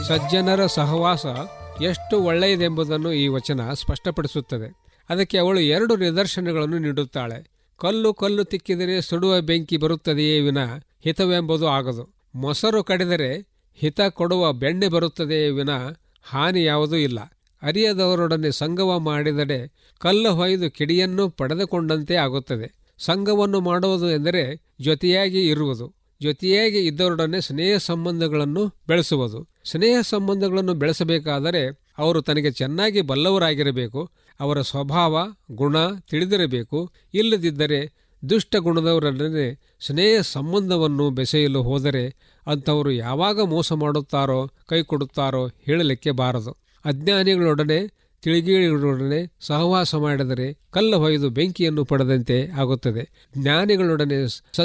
ಸಜ್ಜನರ ಸಹವಾಸ ಎಷ್ಟು ಒಳ್ಳೆಯದೆಂಬುದನ್ನು ಈ ವಚನ ಸ್ಪಷ್ಟಪಡಿಸುತ್ತದೆ ಅದಕ್ಕೆ ಅವಳು ಎರಡು ನಿದರ್ಶನಗಳನ್ನು ನೀಡುತ್ತಾಳೆ ಕಲ್ಲು ಕಲ್ಲು ತಿಕ್ಕಿದರೆ ಸುಡುವ ಬೆಂಕಿ ಬರುತ್ತದೆಯೇ ವಿನ ಹಿತವೆಂಬುದು ಆಗದು ಮೊಸರು ಕಡಿದರೆ ಹಿತ ಕೊಡುವ ಬೆಣ್ಣೆ ಬರುತ್ತದೆಯೇ ವಿನ ಹಾನಿ ಯಾವುದೂ ಇಲ್ಲ ಅರಿಯದವರೊಡನೆ ಸಂಗವ ಮಾಡಿದರೆ ಕಲ್ಲು ಹೊಯ್ದು ಕಿಡಿಯನ್ನು ಪಡೆದುಕೊಂಡಂತೆ ಆಗುತ್ತದೆ ಸಂಘವನ್ನು ಮಾಡುವುದು ಎಂದರೆ ಜೊತೆಯಾಗಿ ಇರುವುದು ಜೊತೆಯಾಗಿ ಇದ್ದವರೊಡನೆ ಸ್ನೇಹ ಸಂಬಂಧಗಳನ್ನು ಬೆಳೆಸುವುದು ಸ್ನೇಹ ಸಂಬಂಧಗಳನ್ನು ಬೆಳೆಸಬೇಕಾದರೆ ಅವರು ತನಗೆ ಚೆನ್ನಾಗಿ ಬಲ್ಲವರಾಗಿರಬೇಕು ಅವರ ಸ್ವಭಾವ ಗುಣ ತಿಳಿದಿರಬೇಕು ಇಲ್ಲದಿದ್ದರೆ ದುಷ್ಟ ಗುಣದವರೊಡನೆ ಸ್ನೇಹ ಸಂಬಂಧವನ್ನು ಬೆಸೆಯಲು ಹೋದರೆ ಅಂಥವರು ಯಾವಾಗ ಮೋಸ ಮಾಡುತ್ತಾರೋ ಕೈ ಕೊಡುತ್ತಾರೋ ಹೇಳಲಿಕ್ಕೆ ಬಾರದು ಅಜ್ಞಾನಿಗಳೊಡನೆ ತಿಳಿಗೇಳಿಗಳೊಡನೆ ಸಹವಾಸ ಮಾಡಿದರೆ ಕಲ್ಲ ಹೊಯ್ದು ಬೆಂಕಿಯನ್ನು ಪಡೆದಂತೆ ಆಗುತ್ತದೆ ಜ್ಞಾನಿಗಳೊಡನೆ